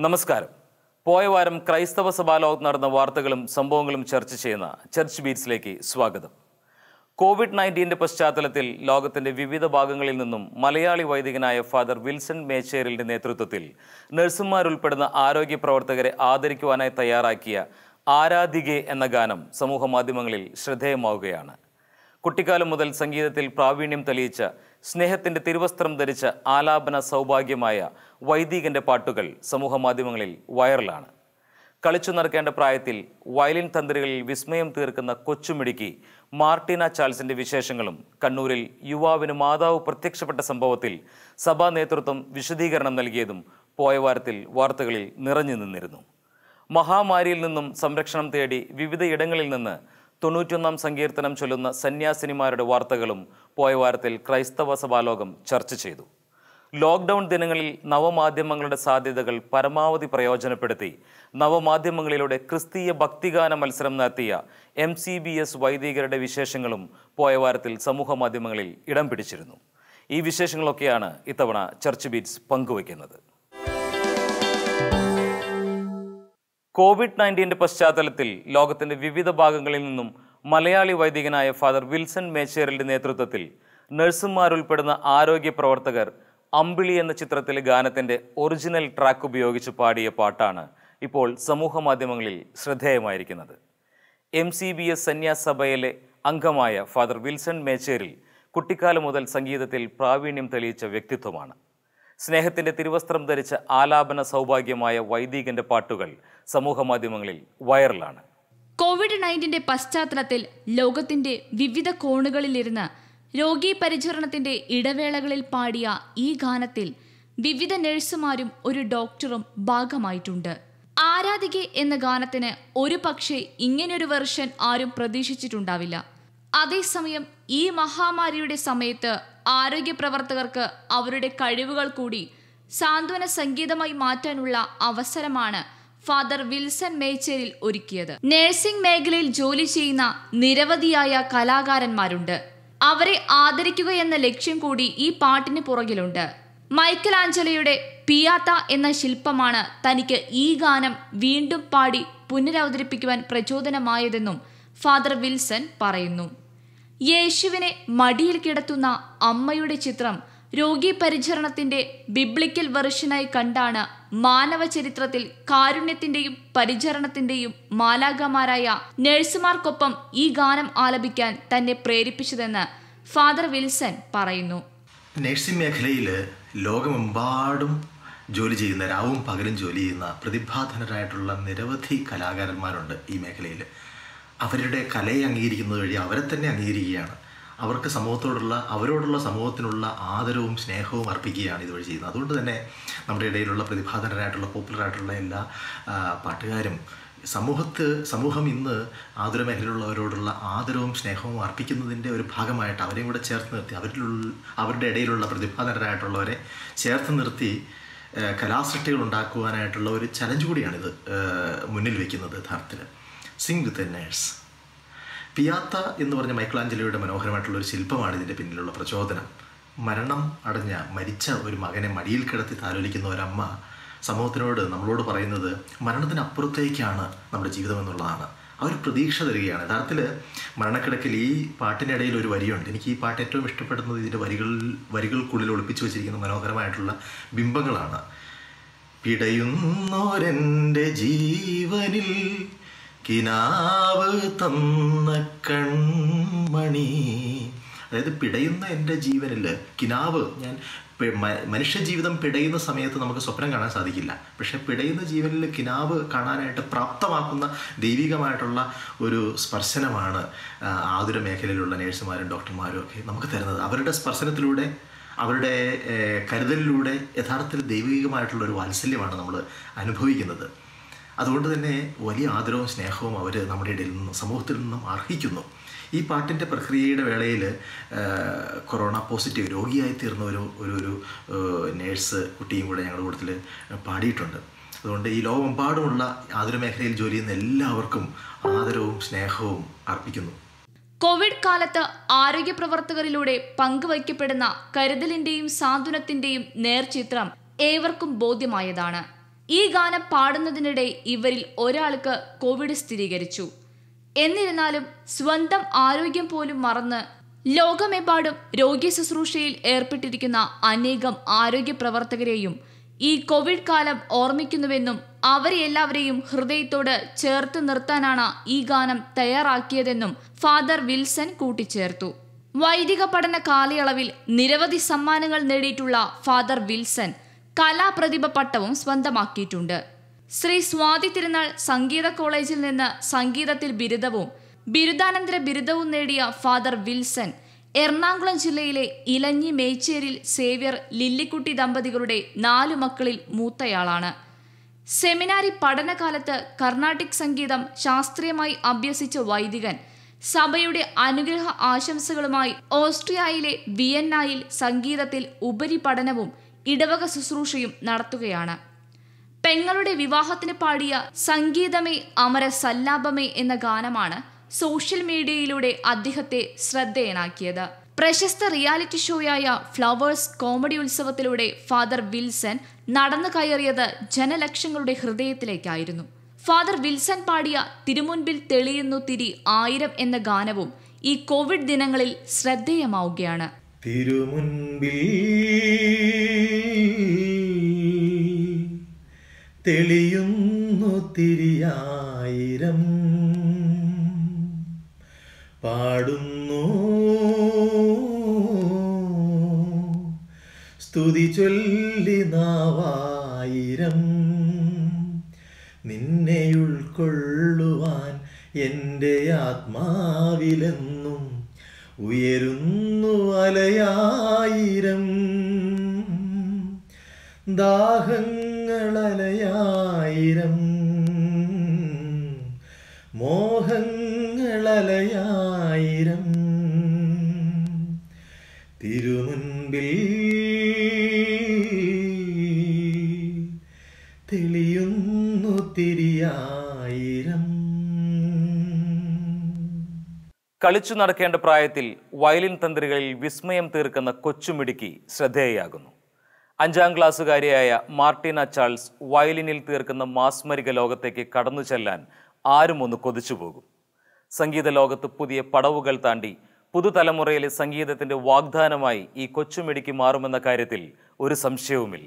നമസ്കാരം പോയ വാരം ക്രൈസ്തവ സഭാലോകത്ത് നടന്ന വാർത്തകളും സംഭവങ്ങളും ചർച്ച ചെയ്യുന്ന ചർച്ച് ബീറ്റ്സിലേക്ക് സ്വാഗതം കോവിഡ് നയൻറ്റീൻ്റെ പശ്ചാത്തലത്തിൽ ലോകത്തിന്റെ വിവിധ ഭാഗങ്ങളിൽ നിന്നും മലയാളി വൈദികനായ ഫാദർ വിൽസൺ മേച്ചേരിലിന്റെ നേതൃത്വത്തിൽ നഴ്സുമാരുൾപ്പെടുന്ന ആരോഗ്യ പ്രവർത്തകരെ ആദരിക്കുവാനായി തയ്യാറാക്കിയ ആരാധികെ എന്ന ഗാനം സമൂഹ മാധ്യമങ്ങളിൽ ശ്രദ്ധേയമാവുകയാണ് കുട്ടിക്കാലം മുതൽ സംഗീതത്തിൽ പ്രാവീണ്യം തെളിയിച്ച സ്നേഹത്തിന്റെ തിരുവസ്ത്രം ധരിച്ച ആലാപന സൗഭാഗ്യമായ വൈദികന്റെ പാട്ടുകൾ സമൂഹ മാധ്യമങ്ങളിൽ വൈറലാണ് കളിച്ചു നടക്കേണ്ട പ്രായത്തിൽ വയലിൻ തന്ത്രികളിൽ വിസ്മയം തീർക്കുന്ന കൊച്ചുമിടുക്കി മാർട്ടിന ചാൾസിന്റെ വിശേഷങ്ങളും കണ്ണൂരിൽ യുവാവിന് മാതാവ് പ്രത്യക്ഷപ്പെട്ട സംഭവത്തിൽ സഭാ നേതൃത്വം വിശദീകരണം നൽകിയതും പോയ വാരത്തിൽ വാർത്തകളിൽ നിറഞ്ഞു നിന്നിരുന്നു മഹാമാരിയിൽ നിന്നും സംരക്ഷണം തേടി വിവിധ ഇടങ്ങളിൽ നിന്ന് തൊണ്ണൂറ്റൊന്നാം സങ്കീർത്തനം ചൊല്ലുന്ന സന്യാസിനിമാരുടെ വാർത്തകളും പോയ വാരത്തിൽ ക്രൈസ്തവ സഭാലോകം ചർച്ച ചെയ്തു ലോക്ക്ഡൗൺ ദിനങ്ങളിൽ നവമാധ്യമങ്ങളുടെ സാധ്യതകൾ പരമാവധി പ്രയോജനപ്പെടുത്തി നവമാധ്യമങ്ങളിലൂടെ ക്രിസ്തീയ ഭക്തിഗാന മത്സരം നടത്തിയ എം സി ബി എസ് വൈദികരുടെ വിശേഷങ്ങളും പോയ വാരത്തിൽ സമൂഹ മാധ്യമങ്ങളിൽ ഇടം പിടിച്ചിരുന്നു ഈ വിശേഷങ്ങളൊക്കെയാണ് ഇത്തവണ ചർച്ച് ബീറ്റ്സ് പങ്കുവയ്ക്കുന്നത് കോവിഡ് നയൻറ്റീൻ്റെ പശ്ചാത്തലത്തിൽ ലോകത്തിന്റെ വിവിധ ഭാഗങ്ങളിൽ നിന്നും മലയാളി വൈദികനായ ഫാദർ വിൽസൺ മേച്ചേറിന്റെ നേതൃത്വത്തിൽ നഴ്സുമാരുൾപ്പെടുന്ന ആരോഗ്യ പ്രവർത്തകർ അമ്പിളി എന്ന ചിത്രത്തിലെ ഗാനത്തിന്റെ ഒറിജിനൽ ട്രാക്ക് ഉപയോഗിച്ച് പാടിയ പാട്ടാണ് ഇപ്പോൾ സമൂഹ മാധ്യമങ്ങളിൽ ശ്രദ്ധേയമായിരിക്കുന്നത് എം സി ബി എസ് സന്യാസ സഭയിലെ അംഗമായ ഫാദർ വിൽസൺ മേച്ചേരിൽ കുട്ടിക്കാലം മുതൽ സംഗീതത്തിൽ പ്രാവീണ്യം തെളിയിച്ച വ്യക്തിത്വമാണ് സ്നേഹത്തിന്റെ തിരുവസ്ത്രം ധരിച്ച ആലാപന സൗഭാഗ്യമായ വൈദികന്റെ പാട്ടുകൾ സമൂഹ മാധ്യമങ്ങളിൽ വൈറലാണ് കോവിഡ് നയൻറ്റീന്റെ പശ്ചാത്തലത്തിൽ ലോകത്തിന്റെ വിവിധ കോണുകളിലിരുന്ന് രോഗീ പരിചരണത്തിന്റെ ഇടവേളകളിൽ പാടിയ ഈ ഗാനത്തിൽ വിവിധ നഴ്സുമാരും ഒരു ഡോക്ടറും ഭാഗമായിട്ടുണ്ട് ആരാധികെ എന്ന ഗാനത്തിന് ഒരു പക്ഷേ ഇങ്ങനൊരു വെർഷൻ ആരും പ്രതീക്ഷിച്ചിട്ടുണ്ടാവില്ല അതേസമയം ഈ മഹാമാരിയുടെ സമയത്ത് ആരോഗ്യ പ്രവർത്തകർക്ക് അവരുടെ കഴിവുകൾ കൂടി സാന്ത്വന സംഗീതമായി മാറ്റാനുള്ള അവസരമാണ് ഫാദർ വിൽസൺ മേച്ചേരിൽ ഒരുക്കിയത് നഴ്സിംഗ് മേഖലയിൽ ജോലി ചെയ്യുന്ന നിരവധിയായ കലാകാരന്മാരുണ്ട് അവരെ ആദരിക്കുക എന്ന ലക്ഷ്യം കൂടി ഈ പാട്ടിന് പുറകിലുണ്ട് മൈക്കൽ ആഞ്ചലയുടെ പിയാത്ത എന്ന ശില്പമാണ് തനിക്ക് ഈ ഗാനം വീണ്ടും പാടി പുനരവതരിപ്പിക്കുവാൻ പ്രചോദനമായതെന്നും ഫാദർ വിൽസൺ പറയുന്നു യേശുവിനെ മടിയിൽ കിടത്തുന്ന അമ്മയുടെ ചിത്രം രോഗി പരിചരണത്തിന്റെ ബിബ്ലിക്കൽ വെർഷനായി കണ്ടാണ് മാനവ ചരിത്രത്തിൽ കാരുണ്യത്തിന്റെയും പരിചരണത്തിന്റെയും മാലാകമാരായ നഴ്സുമാർക്കൊപ്പം ഈ ഗാനം ആലപിക്കാൻ തന്നെ പ്രേരിപ്പിച്ചതെന്ന് ഫാദർ വിൽസൺ പറയുന്നു നഴ്സിംഗ് മേഖലയിൽ ലോകമെമ്പാടും ജോലി ചെയ്യുന്ന രാവും പകലും ജോലി ചെയ്യുന്ന പ്രതിഭാധനരായിട്ടുള്ള നിരവധി കലാകാരന്മാരുണ്ട് ഈ മേഖലയിൽ അവരുടെ കലയെ അംഗീകരിക്കുന്നത് വഴി അവരെ തന്നെ അംഗീകരിക്കുകയാണ് അവർക്ക് സമൂഹത്തോടുള്ള അവരോടുള്ള സമൂഹത്തിനുള്ള ആദരവും സ്നേഹവും അർപ്പിക്കുകയാണ് ഇതുവഴി ചെയ്യുന്നത് അതുകൊണ്ട് തന്നെ നമ്മുടെ ഇടയിലുള്ള പ്രതിഭാധനരായിട്ടുള്ള പോപ്പുലറായിട്ടുള്ള എല്ലാ ആ, പാട്ടുകാരും സമൂഹത്ത് സമൂഹം ഇന്ന് ആതുര മേഖലയിലുള്ളവരോടുള്ള ആദരവും സ്നേഹവും അർപ്പിക്കുന്നതിൻ്റെ ഒരു ഭാഗമായിട്ട് അവരെയും കൂടെ ചേർത്ത് നിർത്തി അവരിലുള്ള അവരുടെ ഇടയിലുള്ള പ്രതിഭാധനരായിട്ടുള്ളവരെ ചേർത്ത് നിർത്തി ഏഹ്, കലാസൃഷ്ടികൾ ഉണ്ടാക്കുവാനായിട്ടുള്ള ഒരു ചലഞ്ച് കൂടിയാണിത് ഏഹ്, മുന്നിൽ വെക്കുന്നത് യഥാർത്ഥത്തിൽ sing with a nurse pieta എന്ന് പറഞ്ഞ മൈക്കിളാഞ്ചലിയുടെ മനോഹരമായിട്ടുള്ള ഒരു ശില്പമാണ് ഇതിൻ്റെ പിന്നിലുള്ള പ്രചോദനം മരണം അടഞ്ഞ മരിച്ച ഒരു മകനെ മടിയിൽ കിടത്തി താലോലിക്കുന്ന ഒരമ്മ സമൂഹത്തിനോട് നമ്മളോട് പറയുന്നത് മരണത്തിനപ്പുറത്തേക്കാണ് നമ്മുടെ ജീവിതം എന്നുള്ളതാണ് ആ ഒരു പ്രതീക്ഷ തരികയാണ് യഥാർത്ഥത്തിൽ മരണക്കിടക്കിൽ ഈ പാട്ടിനിടയിൽ ഒരു വരിയുണ്ട് എനിക്ക് ഈ പാട്ട് ഏറ്റവും ഇഷ്ടപ്പെടുന്നത് ഇതിൻ്റെ വരികൾ വരികൾക്കുള്ളിൽ ഒളിപ്പിച്ചു വെച്ചിരിക്കുന്ന മനോഹരമായിട്ടുള്ള ബിംബങ്ങളാണ് പിടയുന്നോരെൻ്റെ ജീവനിൽ കിനാവ് തന്ന കൺമണി അതായത് പിടയുന്ന എൻ്റെ ജീവനിൽ കിനാവ് ഞാൻ പി- മ- മനുഷ്യജീവിതം പിടയുന്ന സമയത്ത് നമുക്ക് സ്വപ്നം കാണാൻ സാധിക്കില്ല പക്ഷെ പിടയുന്ന ജീവനിൽ കിനാവ് കാണാനായിട്ട് പ്രാപ്തമാക്കുന്ന ദൈവികമായിട്ടുള്ള ഒരു സ്പർശനമാണ് ആ, ആതുര മേഖലയിലുള്ള നേഴ്സുമാരും ഡോക്ടർമാരും ഒക്കെ നമുക്ക് തരുന്നത് അവരുടെ സ്പർശനത്തിലൂടെ അവരുടെ ഏഹ്, കരുതലിലൂടെ യഥാർത്ഥത്തിൽ ദൈവികമായിട്ടുള്ള ഒരു വാത്സല്യമാണ് നമ്മൾ അനുഭവിക്കുന്നത് അതുകൊണ്ട് തന്നെ വലിയ ആദരവും സ്നേഹവും അവർ നമ്മുടെ ഇടയിൽ നിന്നും സമൂഹത്തിൽ നിന്നും അർഹിക്കുന്നു ഈ പാട്ടിൻ്റെ പ്രക്രിയയുടെ വേളയിൽ കൊറോണ പോസിറ്റീവ് രോഗിയായി തീർന്ന ഒരു ഒരു ഒരു ഏഹ്, നേഴ്സ് കുട്ടിയും കൂടെ ഞങ്ങളുടെ കൂട്ടത്തിൽ പാടിയിട്ടുണ്ട് അതുകൊണ്ട് ഈ ലോകമെമ്പാടുമുള്ള ആതുര മേഖലയിൽ ജോലി ചെയ്യുന്ന എല്ലാവർക്കും ആദരവും സ്നേഹവും അർപ്പിക്കുന്നു കോവിഡ് കാലത്ത് ആരോഗ്യ പ്രവർത്തകരിലൂടെ പങ്കുവയ്ക്കപ്പെടുന്ന കരുതലിന്റെയും സാന്ത്വനത്തിന്റെയും നേർചിത്രം ഏവർക്കും ബോധ്യമായതാണ് ഈ ഗാനം പാടുന്നതിനിടെ ഇവരിൽ ഒരാൾക്ക് കോവിഡ് സ്ഥിരീകരിച്ചു എന്നിരുന്നാലും സ്വന്തം ആരോഗ്യം പോലും മറന്ന് ലോകമെമ്പാടും രോഗി ശുശ്രൂഷയിൽ ഏർപ്പെട്ടിരിക്കുന്ന അനേകം ആരോഗ്യ പ്രവർത്തകരെയും ഈ കോവിഡ് കാലം ഓർമ്മിക്കുന്നുവെന്നും അവരെ എല്ലാവരെയും ഹൃദയത്തോട് ചേർത്ത് നിർത്താനാണ് ഈ ഗാനം തയ്യാറാക്കിയതെന്നും ഫാദർ വിൽസൺ കൂട്ടിച്ചേർത്തു വൈദിക പഠന കാലയളവിൽ നിരവധി സമ്മാനങ്ങൾ നേടിയിട്ടുള്ള ഫാദർ വിൽസൺ കലാപ്രതിഭ പട്ടവും സ്വന്തമാക്കിയിട്ടുണ്ട് ശ്രീ സ്വാതി തിരുനാൾ സംഗീത കോളേജിൽ നിന്ന് സംഗീതത്തിൽ ബിരുദവും ബിരുദാനന്തര ബിരുദവും നേടിയ ഫാദർ വിൽസൺ എറണാകുളം ജില്ലയിലെ ഇലഞ്ഞി മേച്ചേരിൽ സേവ്യർ ലില്ലിക്കുട്ടി ദമ്പതികളുടെ നാലു മക്കളിൽ മൂത്തയാളാണ് സെമിനാരി പഠനകാലത്ത് കർണാട്ടിക് സംഗീതം ശാസ്ത്രീയമായി അഭ്യസിച്ച വൈദികൻ സഭയുടെ അനുഗ്രഹ ആശംസകളുമായി ഓസ്ട്രിയയിലെ വിയന്നായിൽ സംഗീതത്തിൽ ഉപരിപഠനവും ഇടവക ശുശ്രൂഷയും നടത്തുകയാണ് പെങ്ങളുടെ വിവാഹത്തിന് പാടിയ സംഗീതമേ അമര സല്ലാപമേ എന്ന ഗാനമാണ് സോഷ്യൽ മീഡിയയിലൂടെ അദ്ദേഹത്തെ ശ്രദ്ധേയനാക്കിയത് പ്രശസ്ത റിയാലിറ്റി ഷോയായ ഫ്ലവേഴ്സ് കോമഡി ഉത്സവത്തിലൂടെ ഫാദർ വിൽസൺ നടന്നു കയറിയത് ജനലക്ഷങ്ങളുടെ ഹൃദയത്തിലേക്കായിരുന്നു ഫാദർ വിൽസൺ പാടിയ തിരുമുൻപിൽ തെളിയുന്നു തിരി ആയിരം എന്ന ഗാനവും ഈ കോവിഡ് ദിനങ്ങളിൽ ശ്രദ്ധേയമാവുകയാണ് തിരുമുൻപിൽ തെളിയുന്നു തിരിയായിരം പാടുന്നു സ്തുതി ചൊല്ലി നാവായിരം നിന്നെ ഉൾക്കൊള്ളുവാൻ എൻ്റെ ആത്മാവിലെന്നും ഉയരുന്നു അലയായിരം ദാഹങ്ങളലയായിരം മോഹങ്ങളലയായിരം തിരുമുൻപിൽ തെളിയുന്നു തിരിയായിരം കളിച്ചു നടക്കേണ്ട പ്രായത്തിൽ വയലിൻ തന്ത്രികളിൽ വിസ്മയം തീർക്കുന്ന കൊച്ചുമിടുക്കി ശ്രദ്ധേയയാകുന്നു അഞ്ചാം ക്ലാസ്സുകാരിയായ മാർട്ടിന ചാൾസ് വയലിനിൽ തീർക്കുന്ന മാസ്മരിക ലോകത്തേക്ക് കടന്നു ചെല്ലാൻ ആരും ഒന്ന് കൊതിച്ചു പോകും സംഗീത ലോകത്ത് പുതിയ പടവുകൾ താണ്ടി പുതുതലമുറയിലെ സംഗീതത്തിന്റെ വാഗ്ദാനമായി ഈ കൊച്ചുമിടുക്കി മാറുമെന്ന കാര്യത്തിൽ ഒരു സംശയവുമില്ല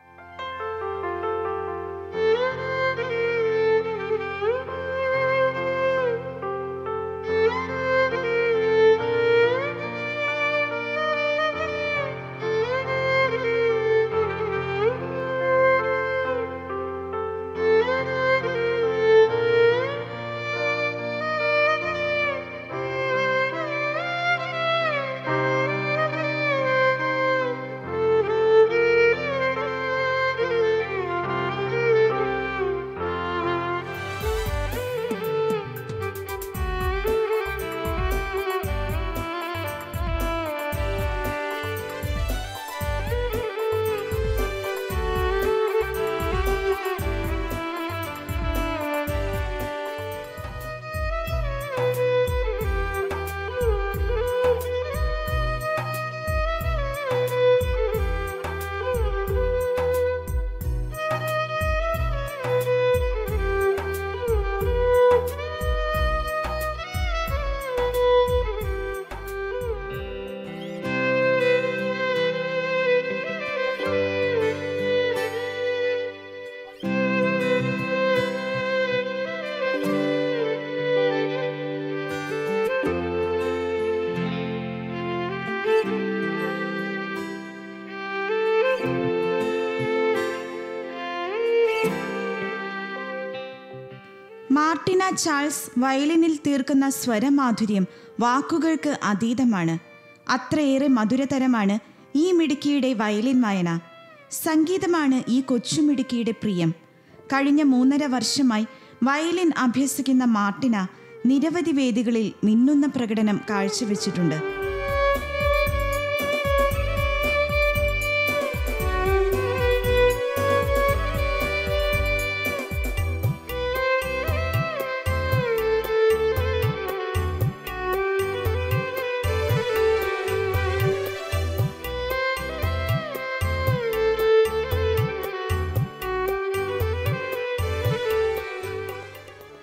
മാർട്ടിന ചാൾസ് വയലിനിൽ തീർക്കുന്ന സ്വരമാധുര്യം വാക്കുകൾക്ക് അതീതമാണ് അത്രയേറെ മധുരതരമാണ് ഈ മിടുക്കിയുടെ വയലിൻ വായന സംഗീതമാണ് ഈ കൊച്ചുമിടുക്കിയുടെ പ്രിയം കഴിഞ്ഞ മൂന്നര വർഷമായി വയലിൻ അഭ്യസിക്കുന്ന മാർട്ടിന നിരവധി വേദികളിൽ മിന്നുന്ന പ്രകടനം കാഴ്ചവെച്ചിട്ടുണ്ട്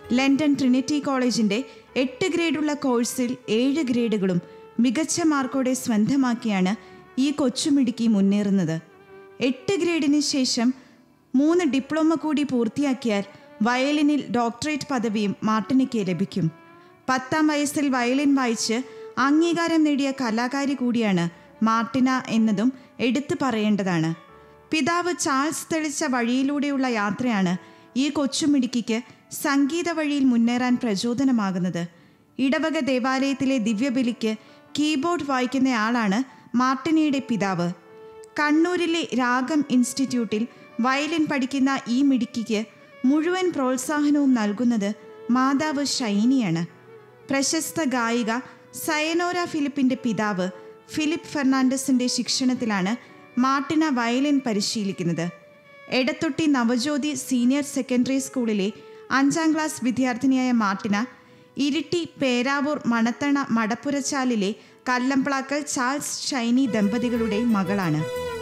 ലണ്ടൻ ട്രിനിറ്റി കോളേജിന്റെ എട്ട് ഗ്രേഡുള്ള കോഴ്സിൽ ഏഴ് ഗ്രേഡുകളും മികച്ച മാർക്കോടെ സ്വന്തമാക്കിയാണ് ഈ കൊച്ചുമിടുക്കി മുന്നേറുന്നത് എട്ട് ഗ്രേഡിന് ശേഷം മൂന്ന് ഡിപ്ലോമ കൂടി പൂർത്തിയാക്കിയാൽ വയലിനിൽ ഡോക്ടറേറ്റ് പദവിയും മാർട്ടിനിക്ക് ലഭിക്കും പത്താം വയസ്സിൽ വയലിൻ വായിച്ച് അംഗീകാരം നേടിയ കലാകാരി കൂടിയാണ് മാർട്ടിന എന്നതും എടുത്തു പറയേണ്ടതാണ് പിതാവ് ചാൾസ് തെളിച്ച വഴിയിലൂടെയുള്ള യാത്രയാണ് ഈ കൊച്ചുമിടുക്കിക്ക് സംഗീത വഴിയിൽ മുന്നേറാൻ പ്രചോദനമാകുന്നത് ഇടവക ദേവാലയത്തിലെ ദിവ്യബലിക്ക് കീബോർഡ് വായിക്കുന്നയാളാണ് മാർട്ടിനയുടെ പിതാവ് കണ്ണൂരിലെ രാഗം ഇൻസ്റ്റിറ്റ്യൂട്ടിൽ വയലിൻ പഠിക്കുന്ന ഈ മിടുക്കിക്ക് മുഴുവൻ പ്രോത്സാഹനവും നൽകുന്നത് മാതാവ് ഷൈനിയാണ് പ്രശസ്ത ഗായിക സയനോര ഫിലിപ്പിന്റെ പിതാവ് ഫിലിപ്പ് ഫെർണാണ്ടസിന്റെ ശിക്ഷണത്തിലാണ് മാർട്ടിന വയലിൻ പരിശീലിക്കുന്നത് എടത്തൊട്ടി നവജ്യോതി സീനിയർ സെക്കൻഡറി സ്കൂളിലെ അഞ്ചാം ക്ലാസ് വിദ്യാർത്ഥിനിയായ മാർട്ടിന ഇരിട്ടി പേരാവൂർ മണത്തണ മടപ്പുരച്ചാലിലെ കല്ലംപ്ലാക്കൽ ചാൾസ് ഷൈനി ദമ്പതികളുടെ മകളാണ്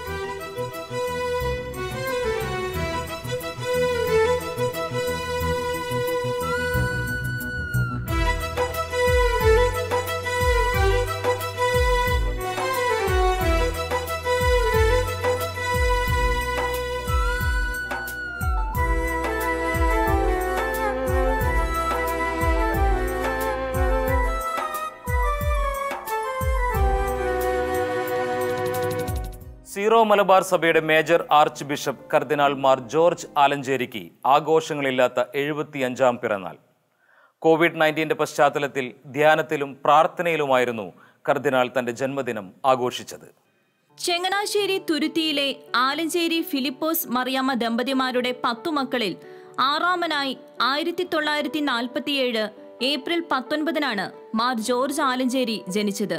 സീറോ മലബാർ സഭയുടെ major archbishop cardinal Mar George ആലഞ്ചേരിക്ക് ആഘോഷങ്ങളില്ലാത്ത എഴുപത്തിയഞ്ചാം പിറന്നാൾ കോവിഡ് നയൻറ്റീൻ്റെ പശ്ചാത്തലത്തിൽ ധ്യാനത്തിലും പ്രാർത്ഥനയിലുമായിരുന്നു കർദിനാൾ തന്റെ ജന്മദിനം ആഘോഷിച്ചത് ചെങ്ങനാശ്ശേരി തുരുത്തിയിലെ ആലഞ്ചേരി ഫിലിപ്പോസ് മറിയാമ്മ ദമ്പതിമാരുടെ പത്തു മക്കളിൽ ആറാമനായി ആയിരത്തി തൊള്ളായിരത്തി നാൽപ്പത്തിയേഴ് ഏപ്രിൽ പത്തൊൻപതിനാണ് മാർ ജോർജ് ആലഞ്ചേരി ജനിച്ചത്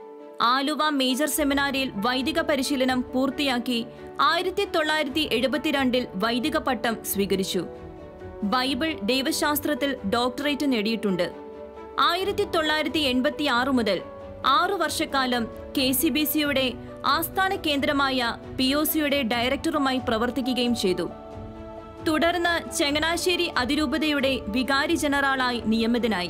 ആലുവ മേജർ സെമിനാരിയിൽ വൈദിക പരിശീലനം പൂർത്തിയാക്കി ആയിരത്തി തൊള്ളായിരത്തി എഴുപത്തിരണ്ടിൽ വൈദിക പട്ടം സ്വീകരിച്ചു ബൈബിൾ ദൈവശാസ്ത്രത്തിൽ ഡോക്ടറേറ്റ് നേടിയിട്ടുണ്ട് ആയിരത്തി തൊള്ളായിരത്തി എൺപത്തി ആറ് മുതൽ ആറു വർഷക്കാലം കെ സി ബി സിയുടെ ആസ്ഥാന കേന്ദ്രമായ പി ഒ സിയുടെ ഡയറക്ടറുമായി പ്രവർത്തിക്കുകയും ചെയ്തു തുടർന്ന് ചങ്ങനാശ്ശേരി അതിരൂപതയുടെ വികാരി ജനറാളായി നിയമിതനായി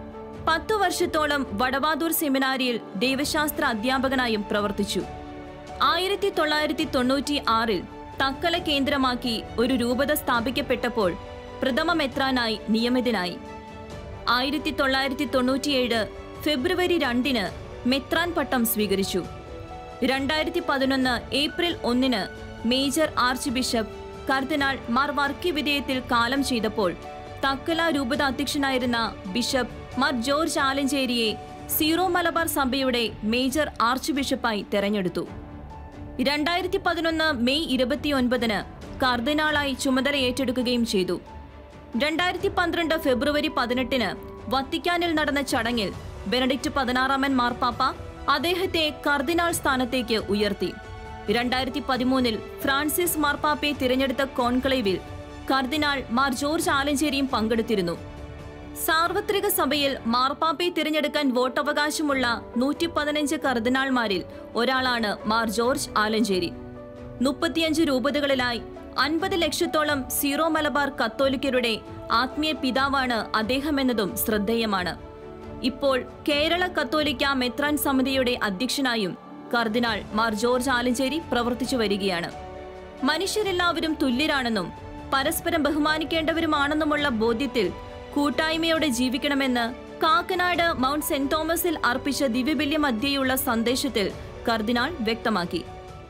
പത്തു വർഷത്തോളം വടവാതൂർ സെമിനാരിയിൽ ദൈവശാസ്ത്ര അധ്യാപകനായും പ്രവർത്തിച്ചു ആയിരത്തി തൊള്ളായിരത്തി തൊണ്ണൂറ്റി ആറിൽ തക്കല കേന്ദ്രമാക്കി ഒരു രൂപത സ്ഥാപിക്കപ്പെട്ടപ്പോൾ പ്രഥമ മെത്രാനായി നിയമിതനായി ആയിരത്തി തൊള്ളായിരത്തി തൊണ്ണൂറ്റിയേഴ് ഫെബ്രുവരി രണ്ടിന് മെത്രാൻ പട്ടം സ്വീകരിച്ചു രണ്ടായിരത്തി പതിനൊന്ന് ഏപ്രിൽ ഒന്നിന് major archbishop cardinal Mar Varkey വിധേയത്തിൽ കാലം ചെയ്തപ്പോൾ തക്കല രൂപത അധ്യക്ഷനായിരുന്ന ബിഷപ്പ് മാർ ജോർജ് ആലഞ്ചേരിയെ സീറോ മലബാർ സഭയുടെ മേജർ ആർച്ച് ബിഷപ്പായി തെരഞ്ഞെടുത്തു രണ്ടായിരത്തി പതിനൊന്ന് മെയ് ഇരുപത്തിയൊൻപതിന് കർദിനാളായി ചുമതല ഏറ്റെടുക്കുകയും ചെയ്തു രണ്ടായിരത്തി പന്ത്രണ്ട് ഫെബ്രുവരി പതിനെട്ടിന് വത്തിക്കാനിൽ നടന്ന ചടങ്ങിൽ ബെനഡിക്റ്റ് പതിനാറാമൻ മാർപ്പാപ്പ അദ്ദേഹത്തെ കർദിനാൾ സ്ഥാനത്തേക്ക് ഉയർത്തി രണ്ടായിരത്തി പതിമൂന്നിൽ ഫ്രാൻസിസ് മാർപ്പാപ്പയെ തിരഞ്ഞെടുത്ത കോൺക്ലേവിൽ കർദിനാൾ മാർ ജോർജ് ആലഞ്ചേരിയും പങ്കെടുത്തിരുന്നു സാർവത്രിക സഭയിൽ മാർപ്പാപ്പയെ തിരഞ്ഞെടുക്കാൻ വോട്ടവകാശമുള്ള നൂറ്റി പതിനഞ്ച് കർദിനാൾമാരിൽ ഒരാളാണ് മാർ ജോർജ് ആലഞ്ചേരി മുപ്പത്തിയഞ്ച് രൂപതകളിലായി അൻപത് ലക്ഷത്തോളം സീറോ മലബാർ കത്തോലിക്കരുടെ ആത്മീയ പിതാവാണ് അദ്ദേഹമെന്നതും ശ്രദ്ധേയമാണ് ഇപ്പോൾ കേരള കത്തോലിക്ക മെത്രാൻ സമിതിയുടെ അധ്യക്ഷനായും കർദിനാൾ മാർ ജോർജ് ആലഞ്ചേരി പ്രവർത്തിച്ചു വരികയാണ് മനുഷ്യരെല്ലാവരും തുല്യരാണെന്നും പരസ്പരം ബഹുമാനിക്കേണ്ടവരുമാണെന്നുമുള്ള ബോധ്യത്തിൽ കൂട്ടായ്മയോടെ ജീവിക്കണമെന്ന് കാക്കനാട് മൗണ്ട് സെന്റ് തോമസിൽ അർപ്പിച്ച ദിവ്യബല്യ മധ്യയുള്ള സന്ദേശത്തിൽ കർദിനാൾ വ്യക്തമാക്കി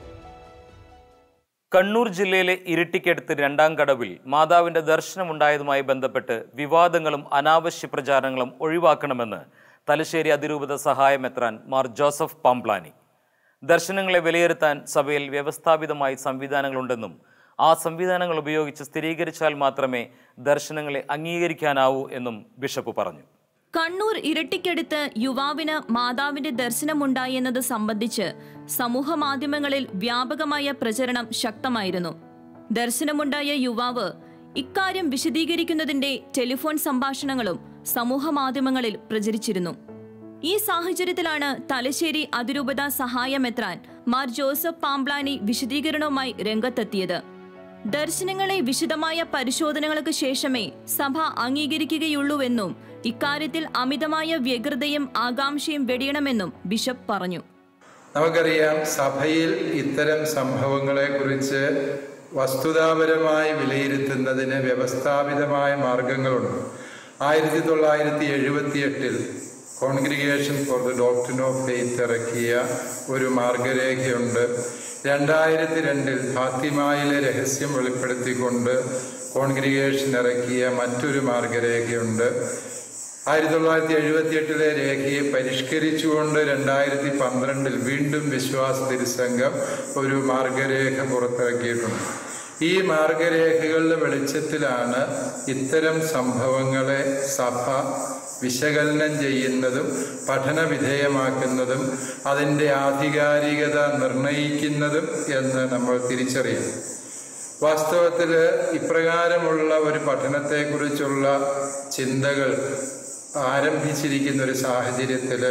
കണ്ണൂർ ജില്ലയിലെ ഇരിട്ടിക്കടുത്ത് രണ്ടാം കടവിൽ മാതാവിന്റെ ദർശനമുണ്ടായതുമായി ബന്ധപ്പെട്ട് വിവാദങ്ങളും അനാവശ്യ പ്രചാരണങ്ങളും ഒഴിവാക്കണമെന്ന് തലശ്ശേരി അതിരൂപത സഹായമെത്രാൻ മാർ ജോസഫ് പാംപ്ലാനി ദർശനങ്ങളെ വിലയിരുത്താൻ സഭയിൽ വ്യവസ്ഥാപിതമായി സംവിധാനങ്ങളുണ്ടെന്നും ആ സംവിധാനങ്ങൾ ഉപയോഗിച്ച് സ്ഥിരീകരിച്ചാൽ മാത്രമേ ദർശനങ്ങളെ അംഗീകരിക്കാനാവൂ എന്നും ബിഷപ്പ് പറഞ്ഞു കണ്ണൂർ ഇരട്ടിക്കടുത്ത് യുവാവിന് മാതാവിന്റെ ദർശനമുണ്ടായി സംബന്ധിച്ച് സമൂഹ മാധ്യമങ്ങളിൽ വ്യാപകമായ പ്രചരണം ശക്തമായിരുന്നു ദർശനമുണ്ടായ യുവാവ് ഇക്കാര്യം വിശദീകരിക്കുന്നതിന്റെ ടെലിഫോൺ സംഭാഷണങ്ങളും സമൂഹ മാധ്യമങ്ങളിൽ പ്രചരിച്ചിരുന്നു ഈ സാഹചര്യത്തിലാണ് തലശ്ശേരി അതിരൂപത സഹായമെത്രാൻ മാർ ജോസഫ് പാംബ്ലാനി വിശദീകരണവുമായി രംഗത്തെത്തിയത് ദർശനങ്ങളെ വിശദമായ പരിശോധനകൾക്ക് ശേഷമേ സഭ അംഗീകരിക്കുകയുള്ളൂവെന്നും ഇക്കാര്യത്തിൽ അമിതമായ വ്യഗ്രതയും ആകാംക്ഷയും വെടിയണമെന്നും ബിഷപ്പ് പറഞ്ഞു നമുക്കറിയാം സഭയിൽ ഇത്തരം സംഭവങ്ങളെക്കുറിച്ച് വസ്തുതാപരമായി വിലയിരുത്തുന്നതിന് വ്യവസ്ഥാപിതമായ മാർഗങ്ങളുണ്ട് ആയിരത്തി തൊള്ളായിരത്തി എഴുപത്തി എട്ടിൽ congregation for the doctrine of faith ഇറക്കിയ ഒരു മാർഗരേഖയുണ്ട് രണ്ടായിരത്തി രണ്ടിൽ ഫാത്തിമായിലെ രഹസ്യം വെളിപ്പെടുത്തിക്കൊണ്ട് കോൺഗ്രിഗേഷൻ ഇറക്കിയ മറ്റൊരു മാർഗരേഖയുണ്ട് ആയിരത്തി തൊള്ളായിരത്തി എഴുപത്തി എട്ടിലെ രേഖയെ പരിഷ്കരിച്ചുകൊണ്ട് രണ്ടായിരത്തി പന്ത്രണ്ടിൽ വീണ്ടും വിശ്വാസ തിരുസംഘം ഒരു മാർഗരേഖ പുറത്തിറക്കിയിട്ടുണ്ട് ഈ മാർഗരേഖകളുടെ വെളിച്ചത്തിലാണ് ഇത്തരം സംഭവങ്ങളെ സഭ വിശകലനം ചെയ്യുന്നതും പഠന വിധേയമാക്കുന്നതും അതിൻ്റെ ആധികാരികത നിർണയിക്കുന്നതും എന്ന് നമ്മൾ തിരിച്ചറിയുന്നു വാസ്തവത്തിൽ ഇപ്രകാരമുള്ള ഒരു പഠനത്തെക്കുറിച്ചുള്ള ചിന്തകൾ ആരംഭിച്ചിരിക്കുന്ന ഒരു സാഹചര്യത്തിൽ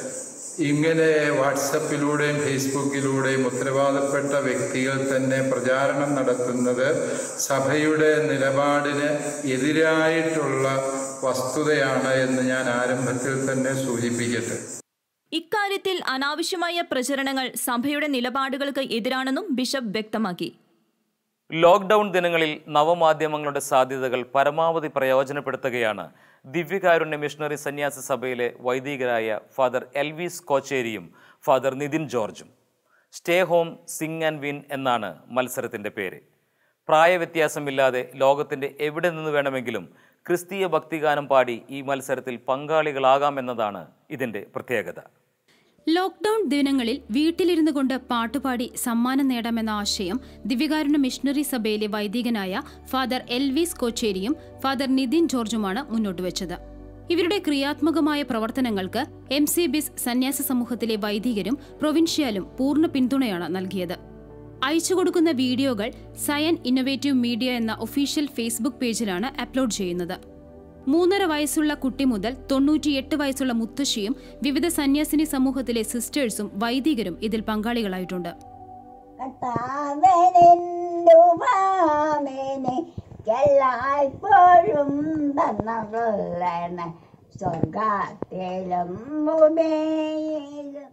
ഇങ്ങനെ വാട്സപ്പിലൂടെയും ഫേസ്ബുക്കിലൂടെയും ഉത്തരവാദപ്പെട്ട വ്യക്തികൾ തന്നെ പ്രചാരണം നടത്തുന്നത് സഭയുടെ നിലപാടിന് എതിരായിട്ടുള്ള വസ്തുതയാണ് എന്ന് ഞാൻ ആരംഭത്തിൽ തന്നെ സൂചിപ്പിക്കട്ടെ ഇക്കാര്യത്തിൽ അനാവശ്യമായ പ്രചരണങ്ങൾ സഭയുടെ നിലപാടുകൾക്ക് എതിരാണെന്നും ബിഷപ്പ് വ്യക്തമാക്കി ലോക്ക്ഡൗൺ ദിനങ്ങളിൽ നവമാധ്യമങ്ങളുടെ സാധ്യതകൾ പരമാവധി പ്രയോജനപ്പെടുത്തുകയാണ് ദിവ്യകാരുണ്യ മിഷണറി സന്യാസ സഭയിലെ വൈദികരായ ഫാദർ എൽവിസ് കോച്ചേരിയും ഫാദർ നിതിൻ ജോർജും stay home sing and win എന്നാണ് മത്സരത്തിൻ്റെ പേര് പ്രായവ്യത്യാസമില്ലാതെ ലോകത്തിൻ്റെ എവിടെ നിന്ന് വേണമെങ്കിലും ക്രിസ്തീയ ഭക്തിഗാനം പാടി ഈ മത്സരത്തിൽ പങ്കാളികളാകാമെന്നതാണ് ഇതിൻ്റെ പ്രത്യേകത ലോക്ക്ഡൌൺ ദിനങ്ങളിൽ വീട്ടിലിരുന്നു കൊണ്ട് പാട്ടുപാടി സമ്മാനം നേടാമെന്ന ആശയം ദിവ്യകാരുണ്യ മിഷണറി സഭയിലെ വൈദികനായ ഫാദർ എൽവിസ് കോച്ചേരിയും ഫാദർ നിതിൻ ജോർജുമാണ് മുന്നോട്ട് വെച്ചത് ഇവരുടെ ക്രിയാത്മകമായ പ്രവർത്തനങ്ങൾക്ക് എം സി ബിസ് സന്യാസ സമൂഹത്തിലെ വൈദികരും പ്രൊവിൻഷ്യാലും പൂർണ്ണ പിന്തുണയാണ് നൽകിയത് അയച്ചുകൊടുക്കുന്ന വീഡിയോകൾ സയൻ ഇന്നൊവേറ്റീവ് മീഡിയ എന്ന ഒഫീഷ്യൽ ഫേസ്ബുക്ക് പേജിലാണ് അപ്ലോഡ് ചെയ്യുന്നത് മൂന്നര വയസ്സുള്ള കുട്ടി മുതൽ തൊണ്ണൂറ്റിയെട്ട് വയസ്സുള്ള മുത്തശ്ശിയും വിവിധ സന്യാസിനി സമൂഹത്തിലെ സിസ്റ്റേഴ്സും വൈദികരും ഇതിൽ പങ്കാളികളായിട്ടുണ്ട് കർത്താവനെന്തുമാമേനെ എല്ലായ്പ്പോഴും തന്നകൊള്ളണ സ്വർഗത്തിലും ഭൂമിയിലും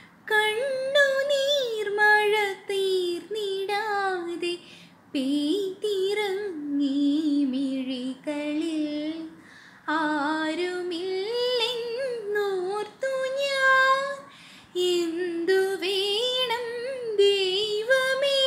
കണ്ണുനീർമഴ തീർന്നിടാതെ പെയ്തിറങ്ങി മിഴികളിൽ ആരുമില്ലെന്നോർത്തു ഞാൻ എന്തു വേണം ദൈവമേ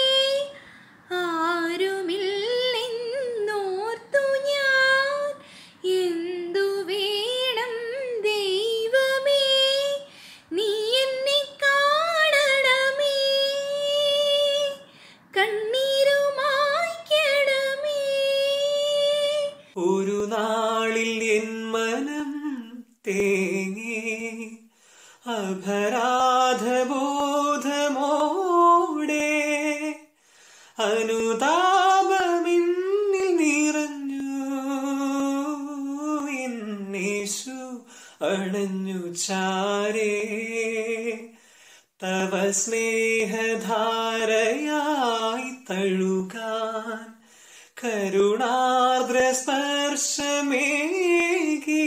ആരുമില്ലെന്നോർത്തു ഞാൻ എന്തു വേണം ദൈവമേ നീ എന്നെ കാണണമേ കണ്ണീരുമായ്ക്കണമേ ഒരു നാളിൽ എൻ മനം തേങ്ങി അപരാധബോധമോടെ അനുതാപമിന്നിൽ നിറഞ്ഞു എന്നേശു അണഞ്ഞു ചാരേ തവ സ്നേഹധാരയായി തഴുകാൻ കരുണാർദ്ര സ്പർശമേകി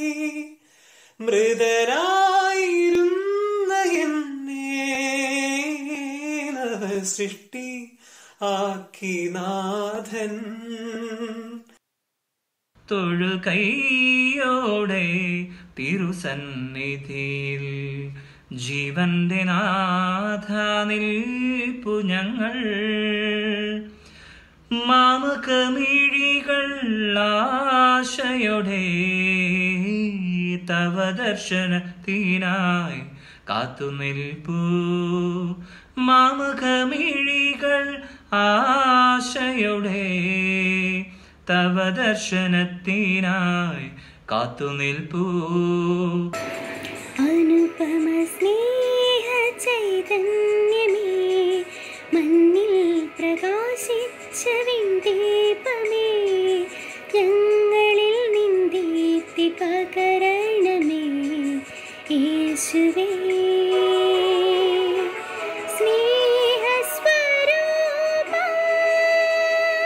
മൃതരായിരുന്ന എന്നെ നവ സൃഷ്ടി ആക്കി നാഥൻ തൊഴുകൈയോടെ തിരുസന്നിധിയിൽ ജീവന്റെ നാഥ നിൽപ്പു ഞങ്ങൾ മാമകമിഴികൾ ആശയോടെ തവ ദർശനത്തിനായി കാത്തു നിൽപ്പൂ മാമകമിഴികൾ ആശയോടെ തവ ദർശനത്തിനായി കാത്തു നിൽപ്പൂ അനുപമ സ്നേഹ ചൈതന്യമേ മണ്ണിൽ പ്രകാശിച്ച വിന്ദീപമേ ഞങ്ങളിൽ നിന്ദീപ്തി പകരണമേ യേശുവേ സ്നേഹസ്വരൂപ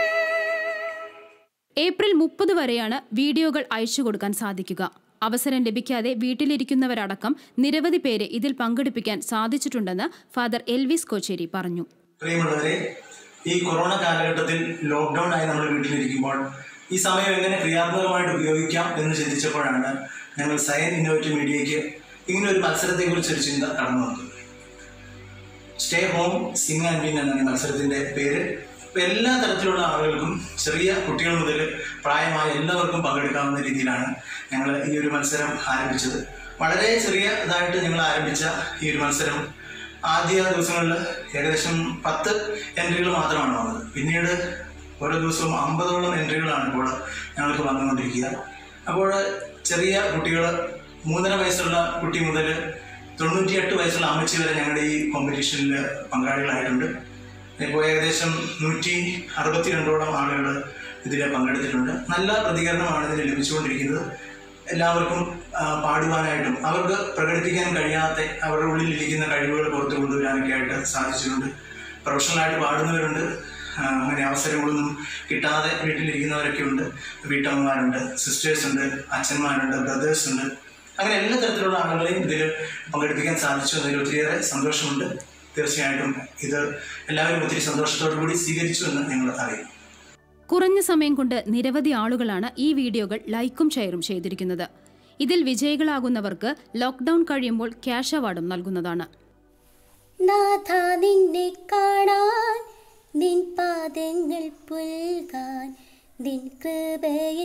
വരെയാണ് വീഡിയോകൾ അയച്ചു കൊടുക്കാൻ സാധിക്കുക അവസരം ലഭിക്കാതെ വീട്ടിലിരിക്കുന്നവരടക്കം നിരവധി പേരെ ഇതിൽ പങ്കെടുപ്പിക്കാൻ സാധിച്ചിട്ടുണ്ടെന്ന് ഫാദർ എൽവിസ് കോച്ചേരി പറഞ്ഞു പ്രിയമുള്ളവരെ ഈ കൊറോണ കാലഘട്ടത്തിൽ ലോക്ക്ഡൗൺ ആയി നമ്മൾ വീട്ടിലിരിക്കുമ്പോൾ ഈ സമയം എങ്ങനെ ക്രിയാത്മകമായിട്ട് ഉപയോഗിക്കാം എന്ന് ചിന്തിച്ചപ്പോഴാണ് ഞങ്ങൾ സയൻ ഇന്നോവേറ്റീവ് മീഡിയയ്ക്ക് ഇങ്ങനെ ഒരു മത്സരത്തെക്കുറിച്ച് ഒരു ചിന്ത കടന്നു വന്നത് stay home sing and win എന്നാണ് ഈ മത്സരത്തിന്റെ പേര് ഇപ്പൊ എല്ലാ തരത്തിലുള്ള ആളുകൾക്കും ചെറിയ കുട്ടികൾ മുതൽ പ്രായമായ എല്ലാവർക്കും പങ്കെടുക്കാവുന്ന രീതിയിലാണ് ഞങ്ങൾ ഈ ഒരു മത്സരം ആരംഭിച്ചത് വളരെ ചെറിയതായിട്ട് ഞങ്ങൾ ആരംഭിച്ച ഈ ഒരു മത്സരം ആദ്യ ദിവസങ്ങളിൽ ഏകദേശം പത്ത് എൻട്രികൾ മാത്രമാണ് വന്നത് പിന്നീട് ഓരോ ദിവസവും അമ്പതോളം എൻട്രികളാണ് ഇപ്പോൾ ഞങ്ങൾക്ക് വന്നുകൊണ്ടിരിക്കുക അപ്പോൾ ചെറിയ കുട്ടികൾ മൂന്നര വയസ്സുള്ള കുട്ടി മുതൽ തൊണ്ണൂറ്റിയെട്ട് വയസ്സുള്ള അമ്മച്ചി വരെ ഞങ്ങളുടെ ഈ കോമ്പറ്റീഷനിൽ പങ്കാളികളായിട്ടുണ്ട് ഇപ്പോൾ ഏകദേശം നൂറ്റി അറുപത്തിരണ്ടോളം ആളുകൾ ഇതിൽ പങ്കെടുത്തിട്ടുണ്ട് നല്ല പ്രതികരണമാണ് ഇതിന് ലഭിച്ചുകൊണ്ടിരിക്കുന്നത് എല്ലാവർക്കും ആ, പാടുവാനായിട്ടും അവർക്ക് പ്രകടിപ്പിക്കാൻ കഴിയാത്ത അവരുടെ ഉള്ളിലിരിക്കുന്ന കഴിവുകൾ പുറത്തു കൊണ്ടുവരാനൊക്കെ ആയിട്ട് സാധിച്ചിട്ടുണ്ട് പ്രൊഫഷണലായിട്ട് പാടുന്നവരുണ്ട് ആ, അങ്ങനെ അവസരങ്ങളൊന്നും കിട്ടാതെ വീട്ടിലിരിക്കുന്നവരൊക്കെ ഉണ്ട് വീട്ടമ്മമാരുണ്ട് സിസ്റ്റേഴ്സ് ഉണ്ട് അച്ഛന്മാരുണ്ട് ബ്രദേഴ്സ് ഉണ്ട് അങ്ങനെ എല്ലാ തരത്തിലുള്ള ആളുകളെയും ഇതിൽ പങ്കെടുപ്പിക്കാൻ സാധിച്ചു എന്നതിൽ ഒത്തിരിയേറെ സന്തോഷമുണ്ട് തീർച്ചയായിട്ടും ഇത് എല്ലാവരും ഒത്തിരി സന്തോഷത്തോടു കൂടി സ്വീകരിച്ചു എന്ന് ഞങ്ങൾ അറിയും കുറഞ്ഞ സമയം കൊണ്ട് നിരവധി ആളുകളാണ് ഈ വീഡിയോകൾ ലൈക്കും ഷെയറും ചെയ്തിരിക്കുന്നത് ഇതിൽ വിജയികളാകുന്നവർക്ക് ലോക്ക്ഡൌൺ കഴിയുമ്പോൾ ക്യാഷ് അവാർഡും നൽകുന്നതാണ് നാഥ നിന്നെ കാണാൻ നിൻ പാദങ്ങൾ പുൽകാൻ നിൻ കൃപയിൽ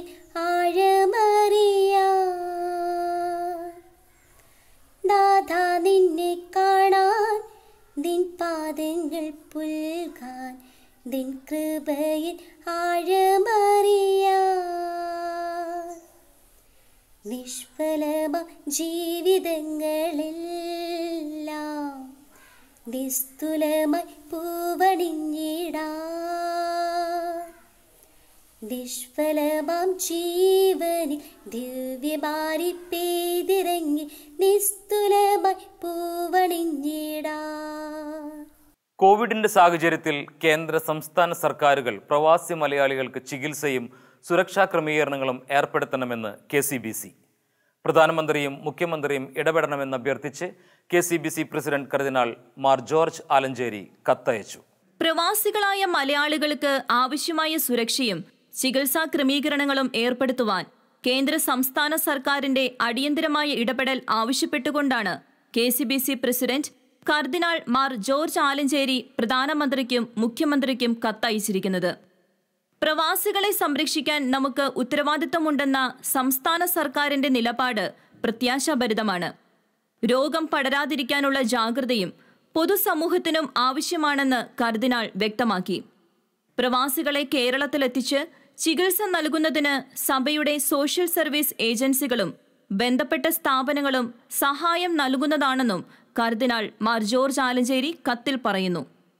ആഴമറിയാൻ നാഥ നിന്നെ കാണാൻ നിൻ പാദങ്ങൾ പുൽകാൻ നിൻ കൃപയിൽ ആഴമറിയാൻ നിഷ്ഫലമ ജീവിതങ്ങളെല്ലാം നിസ്തുലമായി പൂവണിഞ്ഞിടാ നിഷ്ഫലമാം ജീവനിൽ ദിവ്യമാരി പെയ്തിറങ്ങി നിസ്തുലമായി പൂവണിഞ്ഞിടാ കോവിഡിന്റെ സാഹചര്യത്തിൽ കേന്ദ്ര സംസ്ഥാന സർക്കാരുകൾ പ്രവാസി മലയാളികൾക്ക് ചികിത്സയും സുരക്ഷാ ക്രമീകരണങ്ങളും ഏർപ്പെടുത്തണമെന്ന് കെ സി ബി സി പ്രധാനമന്ത്രിയും മുഖ്യമന്ത്രിയും ഇടപെടണമെന്ന് അഭ്യർത്ഥിച്ച് K C B C president cardinal Mar George Alencherry കത്തയച്ചു പ്രവാസികളായ മലയാളികൾക്ക് ആവശ്യമായ സുരക്ഷയും ചികിത്സാ ക്രമീകരണങ്ങളും ഏർപ്പെടുത്തുവാൻ കേന്ദ്ര സംസ്ഥാന സർക്കാരിന്റെ അടിയന്തരമായ ഇടപെടൽ ആവശ്യപ്പെട്ടുകൊണ്ടാണ് K C B C president cardinal Mar George Alencherry പ്രധാനമന്ത്രിക്കും മുഖ്യമന്ത്രിക്കും കത്തയച്ചിരിക്കുന്നത് പ്രവാസികളെ സംരക്ഷിക്കാൻ നമുക്ക് ഉത്തരവാദിത്തമുണ്ടെന്ന സംസ്ഥാന സർക്കാരിന്റെ നിലപാട് പ്രത്യാശാഭരിതമാണ് രോഗം പടരാതിരിക്കാനുള്ള ജാഗ്രതയും പൊതുസമൂഹത്തിനും ആവശ്യമാണെന്ന് കർദിനാൾ വ്യക്തമാക്കി പ്രവാസികളെ കേരളത്തിലെത്തിച്ച് ചികിത്സ നൽകുന്നതിന് സഭയുടെ സോഷ്യൽ സർവീസ് ഏജൻസികളും ബന്ധപ്പെട്ട സ്ഥാപനങ്ങളും സഹായം നൽകുന്നതാണെന്നും കർദിനാൾ മാർ ജോർജ് ആലഞ്ചേരി കത്തിൽ പറയുന്നു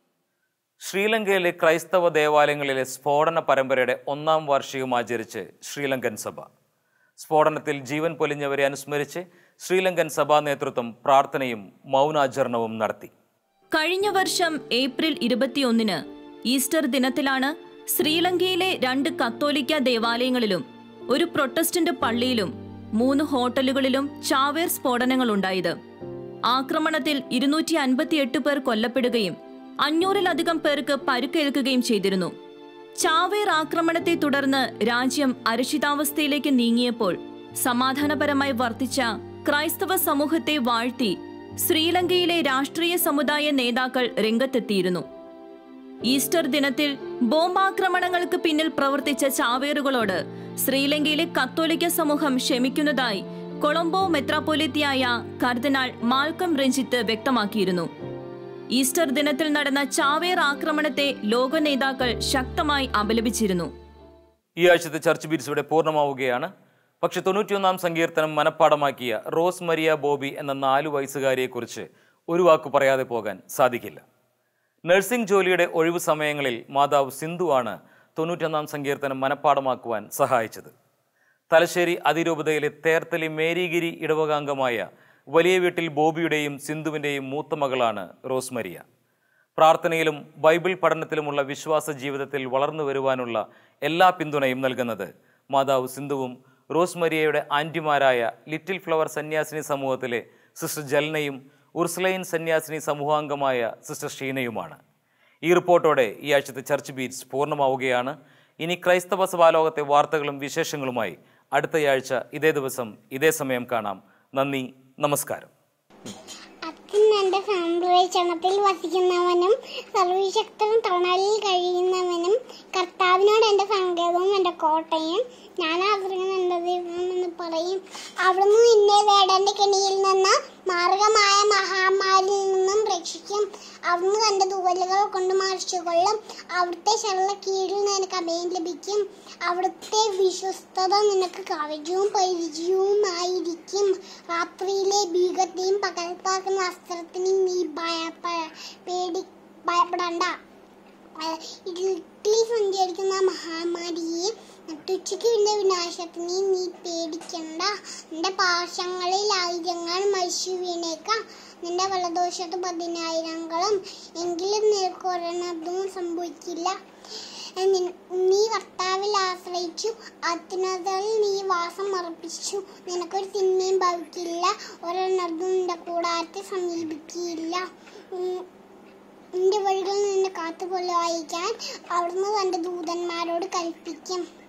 ശ്രീലങ്കയിലെ ക്രൈസ്തവ ദേവാലയങ്ങളിലെ സ്ഫോടന പരമ്പരയുടെ ഒന്നാം വാർഷികം ആചരിച്ച് ശ്രീലങ്കൻ സഭ സ്ഫോടനത്തിൽ ജീവൻ പൊലിഞ്ഞവരെ അനുസ്മരിച്ച് ശ്രീലങ്കൻ സഭാ നേതൃത്വം പ്രാർത്ഥനയും മൗനാചരണവും നടത്തി കഴിഞ്ഞ വർഷം ഏപ്രിൽ ഇരുപത്തിയൊന്നിന് ഈസ്റ്റർ ദിനത്തിലാണ് ശ്രീലങ്കയിലെ രണ്ട് കത്തോലിക്ക ദേവാലയങ്ങളിലും ഒരു പ്രൊട്ടസ്റ്റന്റ് പള്ളിയിലും മൂന്ന് ഹോട്ടലുകളിലും ചാവേർ സ്ഫോടനങ്ങളുണ്ടായത് ആക്രമണത്തിൽ ഇരുന്നൂറ്റി അൻപത്തിയെട്ട് പേർ കൊല്ലപ്പെടുകയും അഞ്ഞൂറിലധികം പേർക്ക് പരുക്കേൽക്കുകയും ചെയ്തിരുന്നു ചാവേർ ആക്രമണത്തെ തുടർന്ന് രാജ്യം അരക്ഷിതാവസ്ഥയിലേക്ക് നീങ്ങിയപ്പോൾ സമാധാനപരമായി വർത്തിച്ച ക്രൈസ്തവ സമൂഹത്തെ വാഴ്ത്തി ശ്രീലങ്കയിലെ രാഷ്ട്രീയ സമുദായ നേതാക്കൾ രംഗത്തെത്തിയിരുന്നു ഈസ്റ്റർ ദിനത്തിൽ ബോംബാക്രമണങ്ങൾക്ക് പിന്നിൽ പ്രവർത്തിച്ച ചാവേറുകളോട് ശ്രീലങ്കയിലെ കത്തോലിക്ക സമൂഹം ക്ഷമിക്കുന്നതായി കൊളംബോ മെത്രാപ്പൊലിത്തിയായ കർദിനാൾ മാൽക്കം രഞ്ജിത്ത് വ്യക്തമാക്കിയിരുന്നു ഈസ്റ്റർ ദിനത്തിൽ നടന്ന ചാവേർ ആക്രമണത്തെ ലോക നേതാക്കൾ ശക്തമായി അപലപിച്ചിരുന്നു ഈ ആഴ്ചത്തെ ചർച്ച് ബീറ്റ്സ് ഇവിടെ പൂർണ്ണമാവുകയാണ് പക്ഷെ തൊണ്ണൂറ്റിയൊന്നാം സങ്കീർത്തനം മനഃപ്പാടമാക്കിയ റോസ് മരിയ ബോബി എന്ന നാലു വയസ്സുകാരിയെക്കുറിച്ച് ഒരു വാക്ക് പറയാതെ പോകാൻ സാധിക്കില്ല നഴ്സിംഗ് ജോലിയുടെ ഒഴിവു സമയങ്ങളിൽ മാതാവ് സിന്ധുവാണ് തൊണ്ണൂറ്റൊന്നാം സങ്കീർത്തനം മനഃപ്പാടമാക്കുവാൻ സഹായിച്ചത് തലശ്ശേരി അതിരൂപതയിലെ തേർത്തലി മേരിഗിരി ഇടവകാംഗമായ വലിയ വീട്ടിൽ ബോബിയുടെയും സിന്ധുവിൻ്റെയും മൂത്ത മകളാണ് റോസ്മരിയ പ്രാർത്ഥനയിലും ബൈബിൾ പഠനത്തിലുമുള്ള വിശ്വാസ ജീവിതത്തിൽ വളർന്നു വരുവാനുള്ള എല്ലാ പിന്തുണയും നൽകുന്നത് മാതാവ് സിന്ധുവും റോസ്മരിയയുടെ ആൻറ്റിമാരായ ലിറ്റിൽ ഫ്ലവർ സന്യാസിനി സമൂഹത്തിലെ സിസ്റ്റർ ജൽനയും ഉർസ്ലൈൻ സന്യാസിനി സമൂഹാംഗമായ സിസ്റ്റർ ഷീനയുമാണ് ഈ റിപ്പോർട്ടോടെ ഈ ആഴ്ചത്തെ ചർച്ച് ബീറ്റ്സ് പൂർണ്ണമാവുകയാണ് ഇനി ക്രൈസ്തവ സഭാലോകത്തെ വാർത്തകളും വിശേഷങ്ങളുമായി അടുത്തയാഴ്ച ഇതേ ദിവസം ഇതേ സമയം കാണാം നന്ദി നമസ്കാരം അച്ഛൻ എന്റെ സംരക്ഷണത്തിൽ വസിക്കുന്നവനും സർവശക്തനും തണലിൽ കഴിയുന്നവനും കർത്താവിനോട് എന്റെ സങ്കേതവും എന്റെ കോട്ടയും ഞാൻ ആശ്രയിക്കുന്ന എന്റെ ദൈവമെന്ന് പറയും അവിടുന്ന് നിന്നെ വേടന്റെ കെണിയിൽ നിന്ന് മാർഗമായ മഹാമാരിയിൽ നിന്നും രക്ഷിക്കും അവിടുന്ന് തന്റെ തൂവലുകൾ കൊണ്ട് മറിച്ചുകൊള്ളും അവിടുത്തെ ശരള കീഴിൽ നിനക്ക് അഭയം ലഭിക്കും അവിടുത്തെ വിശ്വസ്തത നിനക്ക് കവചവും പരിചയവുമായിരിക്കും രാത്രിയിലെ ഭീകരത്തെയും പകൽപ്പാക്കുന്ന അസ്ത്രത്തിനെയും നീ ഭയപ്പ പേടി ഭയപ്പെടണ്ട ഇരുട്ടിൽ സഞ്ചരിക്കുന്ന മഹാമാരിയെ നട്ടുച്ചയ്ക്ക് പിന്നെ വിനാശത്തിനെ നീ പേടിക്കണ്ട നിന്റെ പാശങ്ങളിൽ ആയിരങ്ങൾ മരിച്ചു വീണേക്കാം നിന്റെ വലദോഷത്ത് പതിനായിരങ്ങളും എങ്കിലും നിനക്ക് ഒരെണ്ണതും സംഭവിക്കില്ല നി- നീ കർത്താവിൽ ആശ്രയിച്ചു അത്യുന്നതയിൽ നീ വാസം ഉറപ്പിച്ചു നിനക്കൊരു തിന്മയും ഭവിക്കില്ല ഒരെണ്ണതും നിന്റെ കൂടാരത്തെ സമീപിക്കില്ല ഉം, നിന്റെ വഴികളിൽ നിന്നെ കാത്തുകൊള്ളുവായിക്കാൻ അവിടുന്ന് തന്റെ ദൂതന്മാരോട് കൽപ്പിക്കും